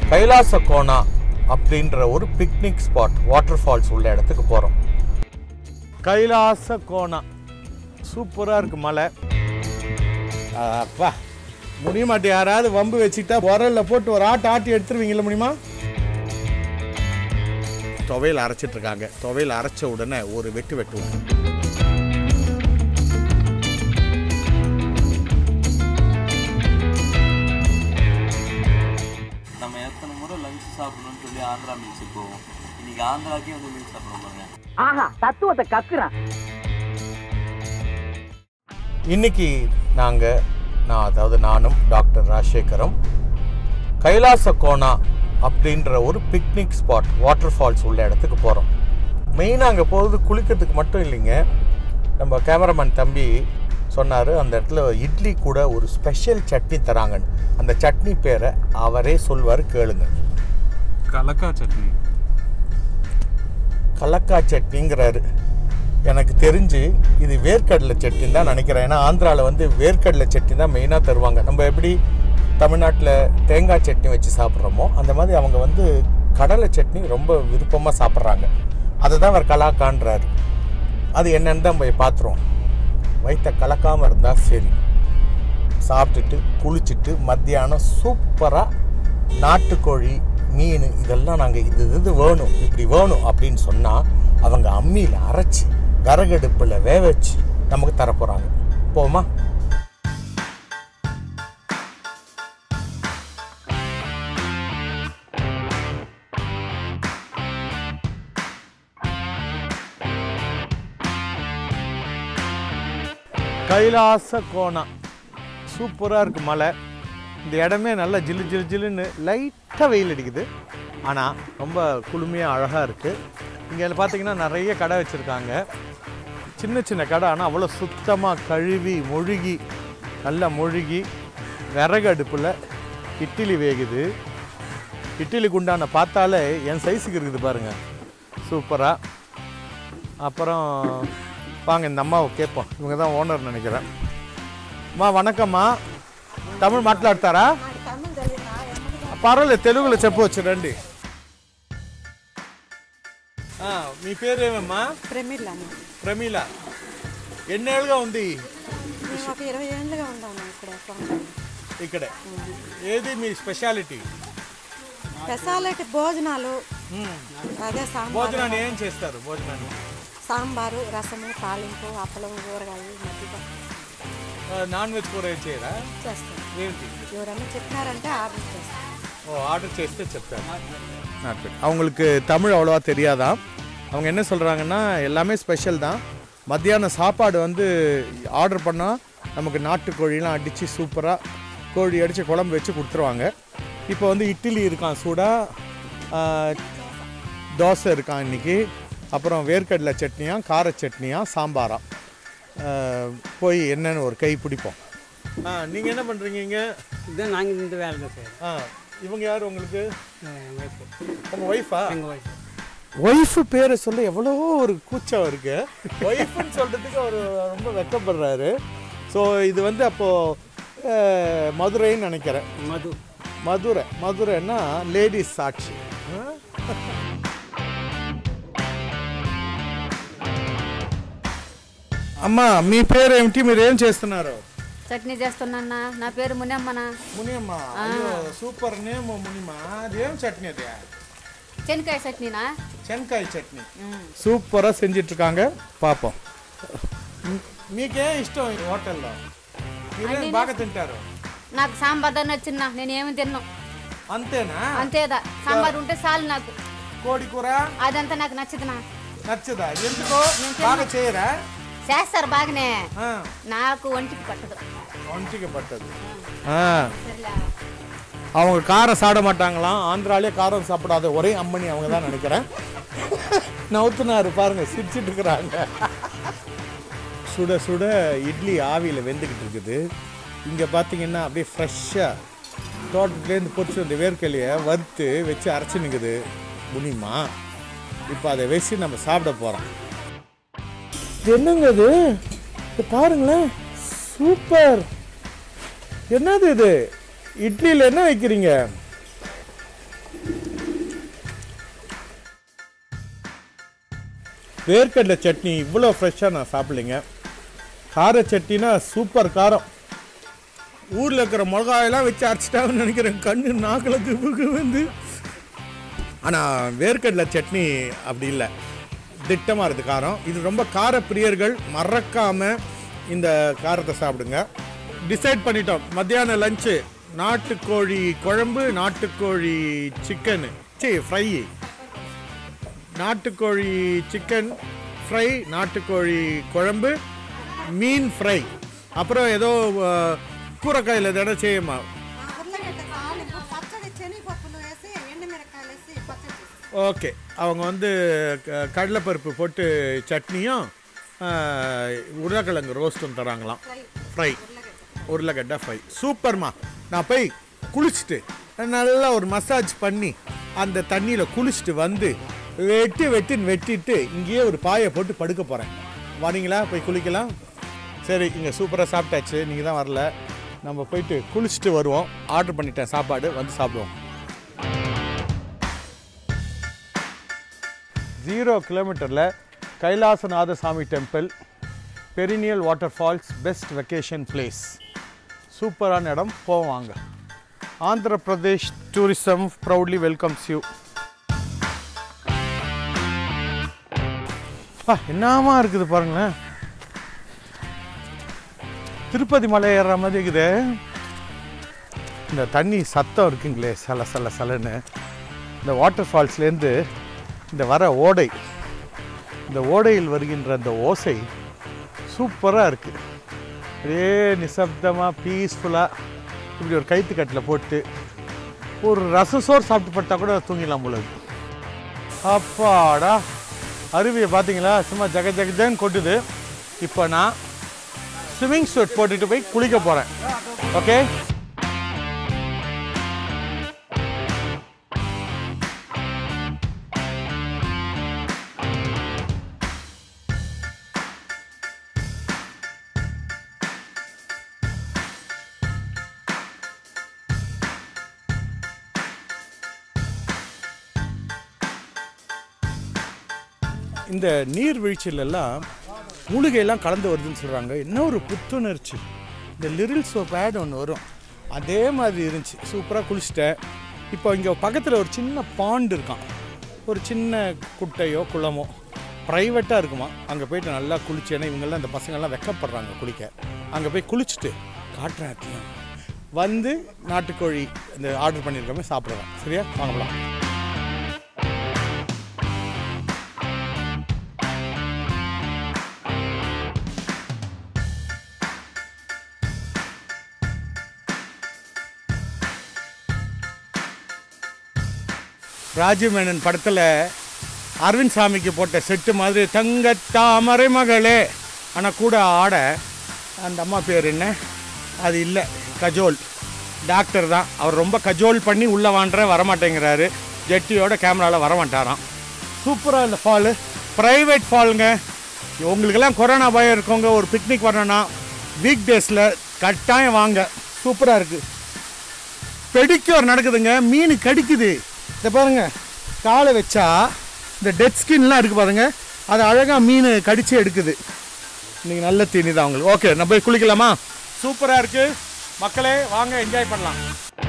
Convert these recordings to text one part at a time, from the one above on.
கைலாச கோணா அப்படின்ற ஒரு picnic spot water falls உள்ள இடத்துக்கு போகிறோம் கைலாச கோணா சூப்பராக இருக்கு மலை அப்பா முடிய மாட்டேன் யாராவது வம்பு வச்சுக்கிட்டா உரல்ல போட்டு ஒரு ஆட்டு ஆட்டி எடுத்துருவீங்களா முடியுமா துவையல் அரைச்சிட்டு இருக்காங்க துவையல் அரைச்ச உடனே ஒரு வெட்டு வெட்டுவோம் நம்ம எத்தனை முறை லஞ்ச் சாப்பிடணும்னு சொல்லி ஆந்திரா மீல்ஸுக்கு போவோம் இன்னைக்கு ஆந்திராக்கே வந்து மீல்ஸ் சாப்பிட பாருங்க ஆஹா தத்துவத்தை கக்குறான் இன்னைக்கு நாங்கள் நான் அதாவது நானும் டாக்டர் ராஜசேகரும் கைலாச கோணா அப்படின்ற ஒரு பிக்னிக் ஸ்பாட் வாட்டர் ஃபால்ஸ் உள்ள இடத்துக்கு போகிறோம் மெயினாக அங்கே போகிறது குளிக்கிறதுக்கு மட்டும் இல்லைங்க நம்ம கேமராமேன் தம்பி சொன்னார் அந்த இடத்துல இட்லி கூட ஒரு ஸ்பெஷல் சட்னி தராங்கன்னு அந்த சட்னி பேரை அவரே சொல்வார் கேளுங்க கலக்கா சட்னி கலக்கா சட்னிங்கிறாரு எனக்கு தெரிஞ்சு இது வேர்க்கடலை சட்னி தான் நினைக்கிறேன் ஏன்னா ஆந்திராவில் வந்து வேர்க்கடலை சட்னி தான் மெயினாக தருவாங்க நம்ம எப்படி தமிழ்நாட்டில் தேங்காய் சட்னி வச்சு சாப்பிட்றோமோ அந்த மாதிரி அவங்க வந்து கடலை சட்னி ரொம்ப விருப்பமாக சாப்பிட்றாங்க அதை தான் அவர் கலாக்கான்றாரு அது என்னன்னு தான் போய் பார்த்துருவோம் வயிற்ற கலக்காமல் இருந்தால் சரி சாப்பிட்டுட்டு குளிச்சுட்டு மத்தியானம் சூப்பராக நாட்டுக்கோழி மீன் இதெல்லாம் நாங்கள் இது இது வேணும் இப்படி வேணும் அப்படின்னு சொன்னால் அவங்க அம்மியில் அரைச்சி விறகடுப்பில் வேக வச்சு நமக்கு தரப்போகிறாங்க போமா கைலாச கோணா சூப்பராக இருக்குது மலை இந்த இடமே நல்லா ஜில்லு ஜில்லு ஜில்லுன்னு லைட்டாக வெயில் அடிக்குது ஆனால் ரொம்ப குளுமையாக அழகாக இருக்குது இங்கே பார்த்தீங்கன்னா நிறைய கடை வச்சுருக்காங்க சின்ன சின்ன கடை ஆனால் அவ்வளோ சுத்தமாக கழுவி மொழுகி நல்லா மொழுகி விறகு அடுப்பில் இட்லி வேகுது இட்லி குண்டான பார்த்தாலே என் சைஸுக்கு இருக்குது பாருங்கள் சூப்பராக அப்புறம் வாங்க இந்த அம்மாவை கேட்போம் இவங்க தான் ஓனர் நினைக்கிறேன் అమ్మా వణకమ్మా తమిళ్ మాట్లాడతారా పర్వాలేదు తెలుగులో చెప్పవచ్చు రండి ఆ, మీ పేరేమమ్మా ప్రమిళ్ళను ప్రమీల ఎన్నేళ్ళుగా ఉంది మేము ఒక ఇరవై ఏళ్ళుగా ఉన్నాము ఇక్కడ ప్రాంతంలో. ఇక్కడే ఏది మీ స్పెషాలిటీ స్పెషాలిటీ భోజనాలు అదే సాంబారు భోజనాన్ని ఏం చేస్తారు భోజనాన్ని సాంబారు రసము తాలింపు అప్పలం ఊరగాయలు మజ్జిగ ఆ, నాన్ వెజ్ కూర ఏం చేయరా చేస్తాం ఏంటి ఎవరన్నా చెప్పినారంటే ఆర్డర్ చేస్తాం ஓ ஆர்டர் చేస్తే చెప్తారు அவங்களுக்கு தமிழ் அவ்வளோவா தெரியாதான் அவங்க என்ன சொல்கிறாங்கன்னா எல்லாமே ஸ்பெஷல் தான் மத்தியானம் சாப்பாடு வந்து ஆர்டர் பண்ணால் நமக்கு நாட்டுக்கோழிலாம் அடித்து சூப்பராக கோழி அடித்து குழம்பு வச்சு கொடுத்துருவாங்க இப்போ வந்து இட்லி இருக்கான் சூடாக தோசை இருக்கான் இன்னைக்கு அப்புறம் வேர்க்கடலை சட்னியா கார சட்னியா சாம்பாரா ஆஹ், போய் என்னன்னு ஒரு கை பிடிப்போம் ஆ நீங்கள் என்ன பண்ணுறீங்க இங்கே இதுதான் நாங்கள் இந்த வேலை தான் செய்கிறோம் ஆ இவங்க யார் உங்களுக்கு எங்கள் ஒய்ஃபு உங்க ஒய்ஃபா எங்கள் ஒய்ஃப் ஒய்ஃபு பேரை சொல்ல எவ்வளோ ஒரு கூச்சம் இருக்கு ஒய்ஃப்னு சொல்றதுக்கு அவர் ரொம்ப வெக்கப்படுறாரு ஸோ இது வந்து அப்போ அஹ், மதுரைன்னு நினைக்கிறேன் மது மதுரை மதுரைன்னா லேடிஸ் சாட்சி ஆ? అమ్మా మీ పేరు ఏమిటి మీరు ఏం చేస్తున్నారు చట్నీ చేస్తున్నా నా పేరు మునమ్మన మునియమ్మ అయ్యో సూపర్ నేమ్ మునియమ్మ అదేం చట్నీ అది చెనక్కాయ చట్నీనా చెనక్కాయ చట్నీ సూపర్గా సెంజిட்டு இருக்காங்க పాపం మీకే ఇష్టం ఈ హోటల్లో మీరేం బాగా తింటారు నాకు సాంబార్ దాన్ని వచ్చిన నేను ఏమి తిన్నాను అంతేనా అంతేదా సాంబార్ ఉంటే చాలు నాకు కోడి కూర అదంతా నాకు నచ్చదునా నచ్చదా ఎందుకో బాగా చేయరా చేస్తారు బాగానే ఆ, నాకు ఒంటికి పట్టదు ஒன்றிக்கு பட்டது அவங்க காரம் சாப்பிட மாட்டாங்களாம் ஆந்திராலே காரம் சாப்பிடாத ஒரே அம்மணி அவங்க தான் நினைக்கிறேன் நவுத்துனாரு பாருங்க சிரிச்சிட்டு இருக்கிறாங்க சுட சுட இட்லி ஆவியில் வெந்துக்கிட்டு இருக்குது இங்கே பார்த்தீங்கன்னா அப்படியே ஃப்ரெஷ்ஷாக தோட்டத்துலேருந்து பொறிச்சு அந்த வேர்க்கலையை வறுத்து வச்சு அரைச்சி நிற்குது முனிமா இப்போ அதை வச்சு நம்ம சாப்பிட போகிறோம் என்னங்க இது இது பாருங்களேன் சூப்பர் என்னது இது இட்லியில் என்ன வைக்கிறீங்க வேர்க்கடலை சட்னி இவ்வளோ ஃப்ரெஷ்ஷாக நான் சாப்பிடலைங்க கார சட்னினா சூப்பர் காரம் ஊரில் இருக்கிற மிளகாயெல்லாம் வச்சு அரைச்சிட்டாங்கன்னு நினைக்கிறேன் கண்ணு நாக்கில் கிபுக்கு வந்து ஆனால் வேர்க்கடலை சட்னி அப்படி இல்லை திட்டமாக இருக்குது காரம் இது ரொம்ப கார பிரியர்கள் மறக்காமல் இந்த காரத்தை சாப்பிடுங்க டிசைட் பண்ணிட்டோம் மத்தியான லஞ்சு நாட்டுக்கோழி குழம்பு நாட்டுக்கோழி சிக்கனு சரி ஃப்ரை நாட்டுக்கோழி சிக்கன் ஃப்ரை நாட்டுக்கோழி குழம்பு மீன் ஃப்ரை அப்புறம் ஏதோ அஹ், కూరగాయలు ఏదైనా చేయమ్మా ఉర్లగడ్డ తాలింపు పచ్చడి శనగపప్పులు వేసి ఎండుమిరకాయలు వేసి పచ్చడి చేస్తాం. ஓகே அவங்க வந்து க- கடலைப்பருப்பு போட்டு சட்னியும் ஆஹ், உருளைக்கிழங்கு ரோஸ்ட்டும் தராங்களாம் ஃப்ரை உருளைக்கட்டை ஃப்ரை சூப்பர்மா நான் போய் குளிச்சுட்டு நல்லா ஒரு மசாஜ் பண்ணி அந்த தண்ணியில் குளிச்சுட்டு வந்து வெட்டி வெட்டின்னு வெட்டிட்டு இங்கேயே ஒரு பாயை போட்டு படுக்க போகிறேன் வரீங்களா போய் குளிக்கலாம் சரி இங்கே சூப்பராக சாப்பிட்டாச்சு நீங்கள் தான் வரல நம்ம போயிட்டு குளிச்சுட்டு வருவோம் ஆர்டர் பண்ணிட்டேன் சாப்பாடு வந்து சாப்பிடுவோம் ஜீரோ கிலோமீட்டரில் Kailasanatha Swamy temple perennial water falls best vacation place சூப்பரான இடம் போவாங்க Andhra Pradesh tourism proudly welcomes you என்னமா இருக்குது பாருங்களேன் திருப்பதி மலை ஏறுற மாதிரி இருக்குது இந்த தண்ணி சத்தம் இருக்குங்களே சல சல சலன்னு இந்த வாட்டர் ஃபால்ஸ்லேருந்து இந்த வர ஓடை இந்த ஓடையில் வருகின்ற அந்த ஓசை சூப்பராக இருக்குது அப்படியே நிசப்தமாக பீஸ்ஃபுல்லாக இப்படி ஒரு கைத்து கட்டில் போட்டு ஒரு ரசசோர் சாப்பிட்டு பட்டா கூட தூங்கிடலாம் போல இருக்கு. அப்பாடா அருவியை பார்த்தீங்களா சும்மா ஜக ஜகஜன்னு கொட்டுது இப்போ நான் ஸ்விம்மிங் சூட் போட்டுட்டு போய் குளிக்க போகிறேன் ஓகே இந்த நீர்வீழ்ச்சியிலெல்லாம் மூலிகையெல்லாம் கலந்து வருதுன்னு சொல்கிறாங்க என்ன ஒரு புத்துணர்ச்சி இந்த லிரில் சோப் ஆட் ஒன்று வரும் அதே மாதிரி இருந்துச்சு சூப்பராக குளிச்சிட்டேன் இப்போ இங்கே பக்கத்தில் ஒரு சின்ன பாண்டு இருக்கான் ஒரு சின்ன குட்டையோ குளமோ ப்ரைவேட்டாக இருக்குமா அங்கே போயிட்டு நல்லா குளிச்சு ஏன்னா இவங்கெல்லாம் இந்த பசங்கள்லாம் வெக்கப்படுறாங்க குளிக்க அங்கே போய் குளிச்சுட்டு காட்டுறேன் அத்தையும் வந்து நாட்டுக்கோழி இந்த ஆர்டர் பண்ணியிருக்கோமே சாப்பிடுவேன் சரியா வாங்கலாம் ராஜீவ் மேனன் படத்தில் அரவிந்த் சாமிக்கு போட்ட செட்டு மாதிரி தங்க தாமரை மகளே ஆனால் கூட ஆட அந்த அம்மா பேர் என்ன அது இல்லை கஜோல் டாக்டர் தான் அவர் ரொம்ப கஜோல் பண்ணி உள்ளே வாண்ட வரமாட்டேங்கிறாரு ஜெட்டியோட கேமராவில் வரமாட்டாராம் சூப்பராக இந்த ஃபாலு ப்ரைவேட் ஃபாலுங்க உங்களுக்கெல்லாம் கொரோனா பயம் இருக்கவங்க ஒரு பிக்னிக் வரணும்னா வீக் டேஸில் கட்டாயம் வாங்க சூப்பராக இருக்குது பெடிக்யூர் நடக்குதுங்க மீன் கடிக்குது இதை பாருங்க காலை வச்சா இந்த டெட் ஸ்கின்லாம் இருக்குது பாருங்க அது அழகாக மீன் கடிச்சு எடுக்குது இன்னைக்கு நல்ல தீனி தான் உங்களுக்கு ஓகே நம்ம போய் குளிக்கலாமா சூப்பராக இருக்குது மக்களே வாங்க என்ஜாய் பண்ணலாம்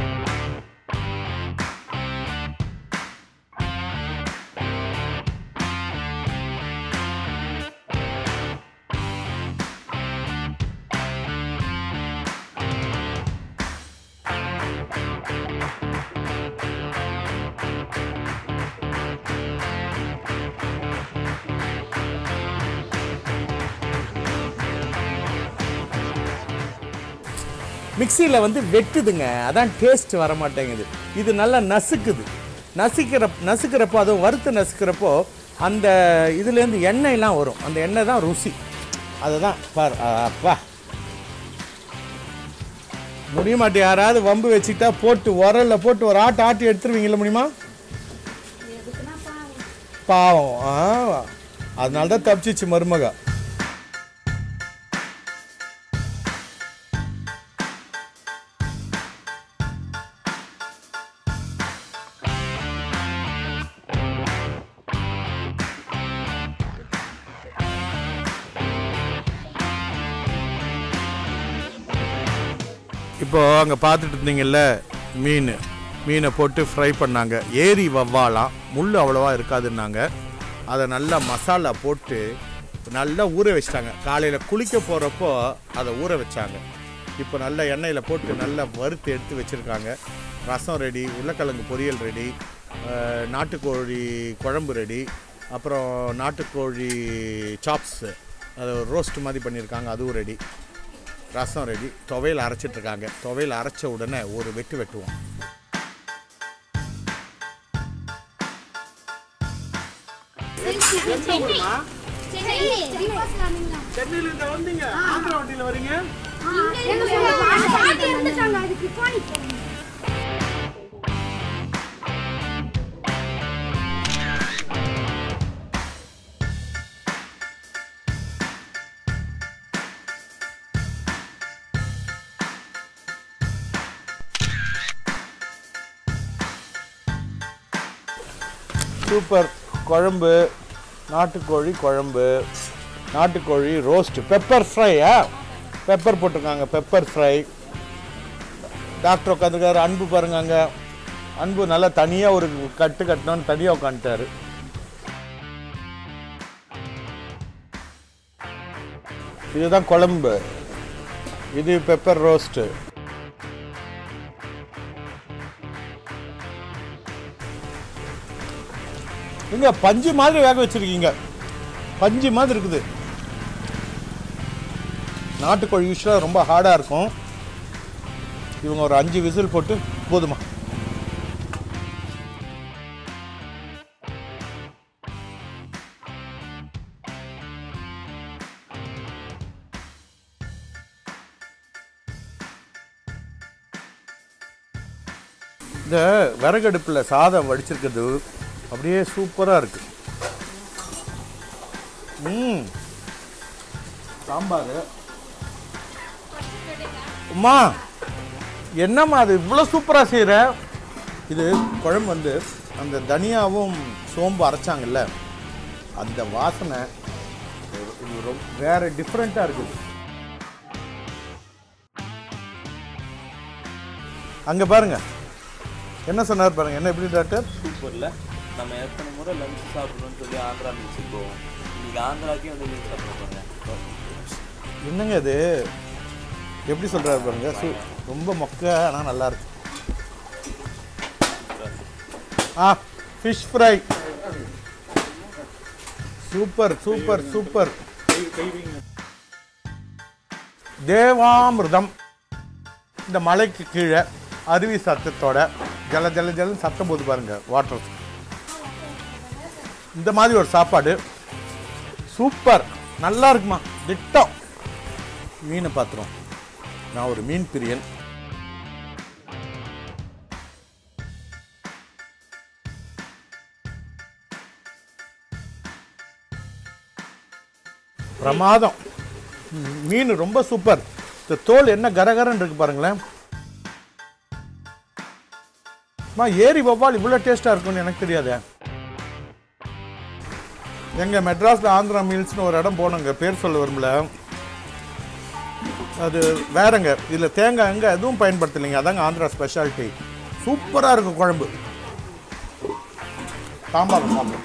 மிக்சியில் வந்து வெட்டுதுங்க அதான் டேஸ்ட் வர மாட்டேங்குது இது நல்லா நசுக்குது நசுக்கிற நசுக்கிறப்போ அதுவும் வறுத்து நசுக்கிறப்போ அந்த இதுலேருந்து எண்ணெய்லாம் வரும் அந்த எண்ணெய் தான் ருசி அதுதான் பார் அப்பா முடிய மாட்டே யாராவது வம்பு வச்சுக்கிட்டா போட்டு உரல்ல போட்டு ஒரு ஆட்டு ஆட்டி எடுத்துருவீங்களா முடியுமா பாவம் ஆ அதனால தான் தப்பிச்சிச்சு மருமகா இப்போ அங்கே பார்த்துட்டு இருந்தீங்கல்ல மீன் மீனை போட்டு ஃப்ரை பண்ணாங்க ஏரி வவ்வாலாம் முள் அவ்வளோவா இருக்காதுன்னாங்க அதை நல்லா மசாலா போட்டு நல்லா ஊற வச்சிட்டாங்க காலையில் குளிக்க போகிறப்போ அதை ஊற வச்சாங்க இப்போ நல்ல எண்ணெயில் போட்டு நல்லா வறுத்து எடுத்து வச்சுருக்காங்க ரசம் ரெடி உருளைக்கிழங்கு பொரியல் ரெடி அஹ், நாட்டுக்கோழி குழம்பு ரெடி அப்புறம் நாட்டுக்கோழி சாப்ஸு அது ரோஸ்ட் மாதிரி பண்ணியிருக்காங்க அதுவும் ரெடி ரசம் ரெடி துவையல் அரைச்சிட்டு இருக்காங்க துவையல் அரைச்ச உடனே ஒரு வெட்டு வெட்டுவோம் சென்னையில வந்தீங்க ஆந்திரா வண்டியில் வரீங்க சூப்பர் குழம்பு நாட்டுக்கோழி குழம்பு நாட்டுக்கோழி ரோஸ்ட் பெப்பர் ஃப்ரையா பெப்பர் போட்டிருக்காங்க பெப்பர் ஃப்ரை டாக்டர் உட்காந்துருக்காரு அன்பு பாருங்க அங்க அன்பு நல்லா தனியாக ஒரு கட்டு கட்டணும்னு தனியாக உட்காந்துட்டாரு இதுதான் குழம்பு இது பெப்பர் ரோஸ்ட்டு இங்க பஞ்சு மாதிரி வேக வச்சிருக்கீங்க பஞ்சு மாதிரி இருக்குது நாட்டுக்கோழி யூஸ்வலாக ரொம்ப ஹார்டாக இருக்கும் இவங்க ஒரு அஞ்சு விசில் போட்டு போதுமா இந்த விறகடுப்பில் சாதம் வடிச்சிருக்கிறது அப்படியே சூப்பராக இருக்கு ம் சாம்பார் அம்மா என்னம்மா அது இவ்வளோ சூப்பராக செய்கிற இது குழம்பு வந்து அந்த தனியாவும் சோம்பு அரைச்சாங்கல்ல அந்த வாசனை இது- இது ரொம்ப வேற டிஃப்ரெண்ட்டாக இருக்குது அங்கே பாருங்க என்ன சொன்னார் பாருங்க என்ன எப்படி டாக்டர் சூப்பர்ல நம்ம எத்தனை முறை லஞ்ச் சாப்பிடணும்னு சொல்லி ஆந்திரா மீல்ஸுக்கு போவோம் இன்னைக்கு ஆந்திராக்கே வந்து மீல் சாப்பிட போறேன் என்னங்க இது எப்படி சொல்றாரு பாருங்க சு ரொம்ப மொக்க ஆனால் நல்லா இருக்கு ஆ fish fry super super super தேவாமிர்தம் இந்த மலைக்கு கீழே அருவி சத்தத்தோட ஜல ஜல ஜலன்னு சத்தம் போது பாருங்க வாட்டர் இந்த மாதிரி ஒரு சாப்பாடு சூப்பர் நல்லா இருக்குமா திட்டம் மீனை பார்த்துரும் நான் ஒரு மீன் பிரியன் பிரமாதம் ம், மீன் ரொம்ப சூப்பர் இந்த தோல் என்ன கரகரன்னு இருக்கு பாருங்களேன் அம்மா, ஏரி வவ்வால் இவ்வளோ டேஸ்ட்டாக இருக்கும்னு எனக்கு தெரியாதே எங்க மெட்ராஸில் ஆந்திரா மீல்ஸ்னு ஒரு இடம் போனோங்க பேர் சொல்ல விரும்பல அது வேறங்க இதில் தேங்காய் எங்கே எதுவும் பயன்படுத்தலைங்க அதாங்க ஆந்திரா ஸ்பெஷாலிட்டி சூப்பராக இருக்கும் குழம்பு சாம்பார் சாம்பார்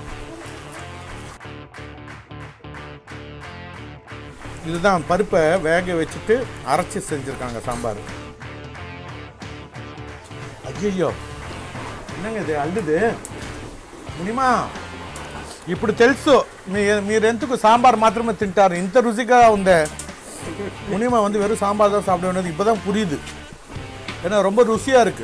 இதுதான் பருப்பை வேக வச்சுட்டு அரைச்சி செஞ்சுருக்காங்க சாம்பார் ஐயோ என்னங்க ఇది అల్లుది మునిమా ఇప్పుడు తెలుసు మీ మీరెందుకు సాంబార్ మాత్రమే తింటారు ఇంత రుచిగా ఉందే முனிமா வந்து வெறும் சாம்பார் தான் சாப்பிட வேண்டியது இப்போ தான் புரியுது ஏன்னா ரொம்ப ருசியாக இருக்கு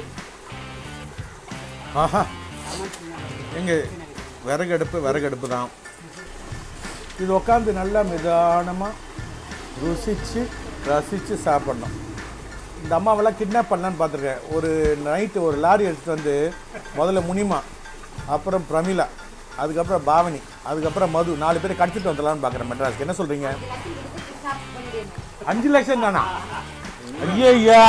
ஆஹா எங்க விறகடுப்பு விறகடுப்பு தான் இது உட்காந்து நல்லா நிதானமாக ருசிச்சு ரசித்து சாப்பிட்ணும் இந்த அம்மாவெல்லாம் கிட்னாப் பண்ணலான்னு பார்த்துருக்கேன் ஒரு நைட்டு ஒரு லாரி எடுத்துகிட்டு வந்து முதல்ல முனிமா அப்புறம் பிரமிளா அதுக்கப்புறம் பாவனி அதுக்கப்புறம் மது நாலு பேரை கடத்திட்டு வந்துடலான்னு பார்க்குறேன் மெட்ராஸ்க்கு என்ன சொல்கிறீங்க அஞ்சு லட்சம் தானா ஐயா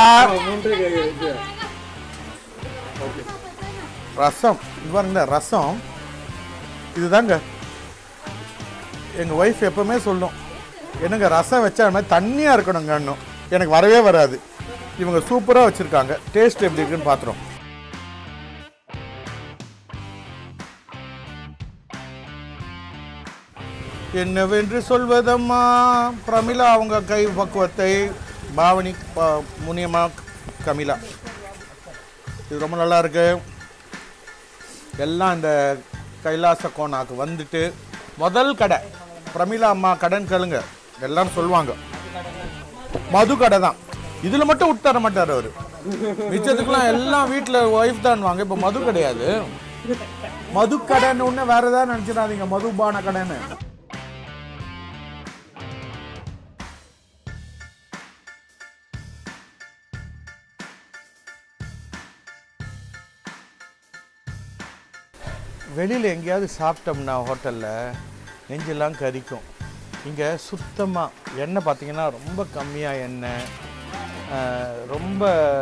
ரசம் இது பாருங்க ரசம் இதுதாங்க எங்கள் ஒய்ஃப் எப்பவுமே சொல்லும் என்னங்க ரசம் வச்சா அது மாதிரி தண்ணியாக இருக்கணுங்க இன்னும் எனக்கு வரவே வராது இவங்க சூப்பராக வச்சுருக்காங்க டேஸ்ட் எப்படி இருக்குன்னு பார்த்துரும் என்னவென்று சொல்வதம்மா பிரமிளா அவங்க கை பக்குவத்தை பாவனி ப- முனியம்மா கமிலா இது ரொம்ப நல்லா இருக்கு எல்லாம் இந்த கைலாச கோனாக்கு வந்துட்டு முதல் கடை பிரமிளா அம்மா கடன் கேளுங்க எல்லாரும் சொல்லுவாங்க மது கடை தான் இதுல மட்டும் விட்டு தர மாட்டார் அவரு மிச்சத்துக்குலாம் எல்லாம் வீட்டில் ஒய்ஃப் தான் வாங்க இப்போ மது கிடையாது மது கடைன்னு ஒன்று வேற ஏதாவது நினச்சிடாதீங்க மதுபான கடைன்னு வெளியில் எங்கேயாவது சாப்பிட்டோம்னா ஹோட்டலில் நெஞ்செல்லாம் கரிக்கும் இங்கே சுத்தமாக எண்ணெய் பார்த்தீங்கன்னா ரொம்ப கம்மியாக எண்ணெய் ஆஹ், ரொம்ப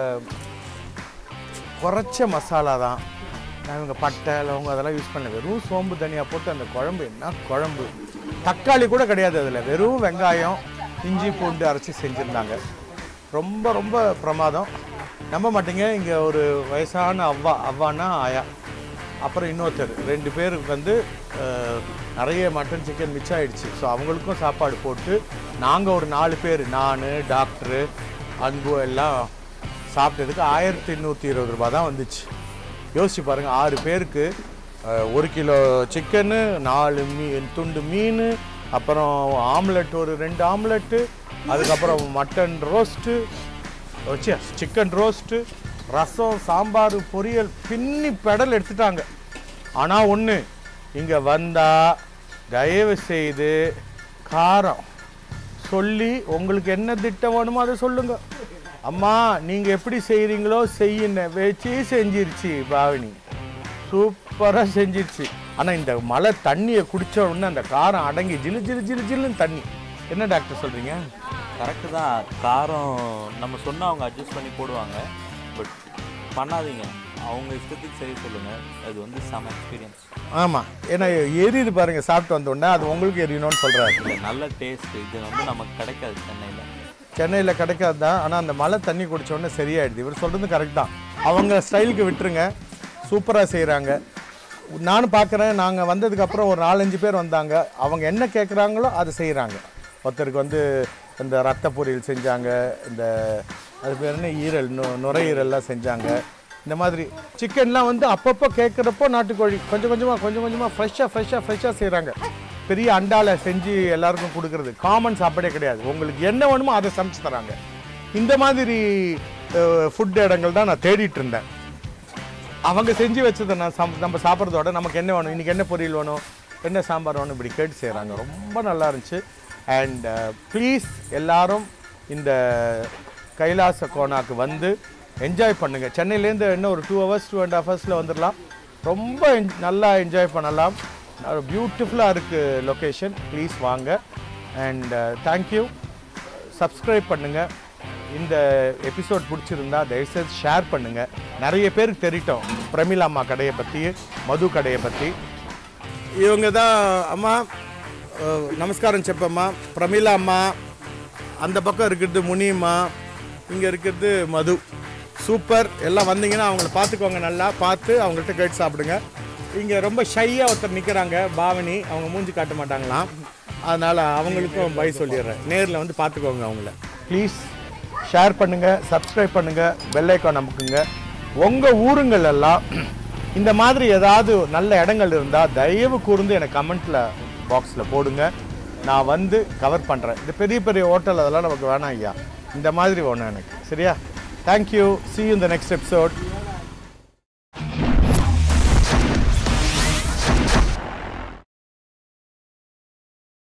குறைச்ச மசாலா தான் நான் இவங்க பட்டை லவங்கம் அதெல்லாம் யூஸ் பண்ணல வெறும் சோம்பு தனியாக போட்டு அந்த குழம்பு என்ன குழம்பு தக்காளி கூட கிடையாது அதில் வெறும் வெங்காயம் இஞ்சி பூண்டு அரைச்சி செஞ்சுருந்தாங்க ரொம்ப ரொம்ப பிரமாதம் நம்ப மாட்டீங்க இங்கே ஒரு வயசான அவ்வா அவ்வானா ஆயா அப்புறம் இன்னொருத்தர் ரெண்டு பேருக்கு வந்து அஹ், நிறைய மட்டன் சிக்கன் மிச்சம் ஆயிடுச்சு ஸோ அவங்களுக்கும் சாப்பாடு போட்டு நாங்கள் ஒரு நாலு பேர் நான் டாக்டரு அன்பு எல்லாம் சாப்பிட்டதுக்கு ஆயிரத்தி நூற்றி இருபது ரூபா தான் வந்துச்சு யோசிச்சு பாருங்கள் ஆறு பேருக்கு அஹ், ஒரு கிலோ சிக்கனு நாலு மீ துண்டு மீன் அப்புறம் ஆம்லெட் ஒரு ரெண்டு ஆம்லெட்டு அதுக்கப்புறம் மட்டன் ரோஸ்ட்டு வச்சு சிக்கன் ரோஸ்ட்டு ரசம் சாம்பார் பொரியல் பின்னி பெடல் எடுத்துட்டாங்க ஆனால் ஒன்று இங்கே வந்தால் தயவு செய்து காரம் சொல்லி உங்களுக்கு என்ன திட்டம் வேணுமோ அதை சொல்லுங்க அம்மா நீங்கள் எப்படி செய்கிறீங்களோ செய்யுங்க வச்சு செஞ்சிருச்சு பாவனி சூப்பராக செஞ்சிருச்சு ஆனால் இந்த மழை தண்ணியை குடிச்ச உடனே அந்த காரம் அடங்கி ஜிலு ஜிலு ஜிலு ஜிலுன்னு தண்ணி என்ன டாக்டர் சொல்கிறீங்க கரெக்டு தான் காரம் நம்ம சொன்னால் அவங்க அட்ஜஸ்ட் பண்ணி போடுவாங்க பட் பண்ணாதீங்க அவங்க இஷ்டத்துக்கு செய்ய சொல்லுங்கள் அது வந்து செம எக்ஸ்பீரியன்ஸ் ஆமாம் ஏன்னா எரியுது பாருங்க சாப்பிட்டு வந்த உடனே அது உங்களுக்கு எரியணும்னு சொல்கிறாரு இல்லை நல்ல டேஸ்ட் இது வந்து நமக்கு கிடைக்காது சென்னையில் சென்னையில் கிடைக்காது தான் ஆனால் அந்த மழை தண்ணி குடிச்ச உடனே சரியாயிடுது இவர் சொல்கிறது கரெக்ட் தான் அவங்க ஸ்டைலுக்கு விட்டுருங்க சூப்பராக செய்கிறாங்க நானும் பார்க்குறேன் நாங்கள் வந்ததுக்கப்புறம் ஒரு நாலஞ்சு பேர் வந்தாங்க அவங்க என்ன கேட்குறாங்களோ அதை செய்கிறாங்க ஒருத்தருக்கு வந்து இந்த ரத்த பொரியல் செஞ்சாங்க இந்த அது பேர் என்ன ஈரல் நு நுரையீரல்லாம் செஞ்சாங்க இந்த மாதிரி சிக்கன்லாம் வந்து அப்பப்போ கேட்குறப்போ நாட்டுக்கோழி கொஞ்சம் கொஞ்சமாக கொஞ்சம் கொஞ்சமாக ஃப்ரெஷ்ஷாக ஃப்ரெஷ்ஷாக ஃப்ரெஷ்ஷாக செய்கிறாங்க பெரிய அண்டால செஞ்சு எல்லாருக்கும் கொடுக்கறது காமன் சாப்பாடே கிடையாது உங்களுக்கு என்ன வேணுமோ அதை சமைச்சு தராங்க இந்த மாதிரி ஃபுட் இடங்கள் தான் நான் தேடிட்டு இருந்தேன் அவங்க செஞ்சு வச்சதை நான் சம் நம்ம சாப்பிட்றதோட நமக்கு என்ன வேணும் இன்றைக்கி என்ன பொரியல் வேணும் என்ன சாம்பார் வேணும் இப்படி கேட்டு செய்கிறாங்க ரொம்ப நல்லா இருந்துச்சு அண்ட் ப்ளீஸ் எல்லாரும் இந்த கைலாச கோனாக்கு வந்து என்ஜாய் பண்ணுங்கள் சென்னையிலேருந்து இன்னும் ஒரு two hours two and half ஹவர்ஸில் வந்துடலாம் ரொம்ப en- நல்லா என்ஜாய் பண்ணலாம் பியூட்டிஃபுல்லாக இருக்குது லொக்கேஷன் ப்ளீஸ் வாங்க அண்ட் தேங்க்யூ சப்ஸ்கிரைப் பண்ணுங்கள் இந்த எபிசோட் பிடிச்சிருந்தா தயவுசெய்து ஷேர் பண்ணுங்கள் நிறைய பேருக்கு தெரியட்டும் பிரமிளா அம்மா கடையை பற்றி மது கடையை பற்றி இவங்க தான் அம்மா அஹ், நமஸ்காரம் செப்பம்மா பிரமிளா அம்மா அந்த பக்கம் இருக்கிறது முனியம்மா இங்கே இருக்கிறது மது சூப்பர் எல்லாம் வந்தீங்கன்னா அவங்கள பார்த்துக்கோங்க நல்லா பார்த்து அவங்கள்ட்ட கேட்டு சாப்பிடுங்க இங்கே ரொம்ப ஷையாக ஒருத்தர் நிற்கிறாங்க பாவனி அவங்க மூஞ்சி காட்ட மாட்டாங்களாம் அதனால் அவங்களுக்கும் பை சொல்லிடுறேன் நேரில் வந்து பார்த்துக்கோங்க அவங்கள ப்ளீஸ் ஷேர் பண்ணுங்கள் சப்ஸ்கிரைப் பண்ணுங்கள் பெல் ஐக்கான் அமுக்குங்க உங்கள் ஊருங்கள் எல்லாம் இந்த மாதிரி ஏதாவது நல்ல இடங்கள் இருந்தால் தயவு கூர்ந்து எனக்கு கமெண்ட்டில் பாக்ஸில் போடுங்க நான் வந்து கவர் பண்ணுறேன் இந்த பெரிய பெரிய ஹோட்டல் அதெல்லாம் நமக்கு வேணாம் ஐயா இந்த மாதிரி வேணும் எனக்கு சரியா thank you see you in the next episode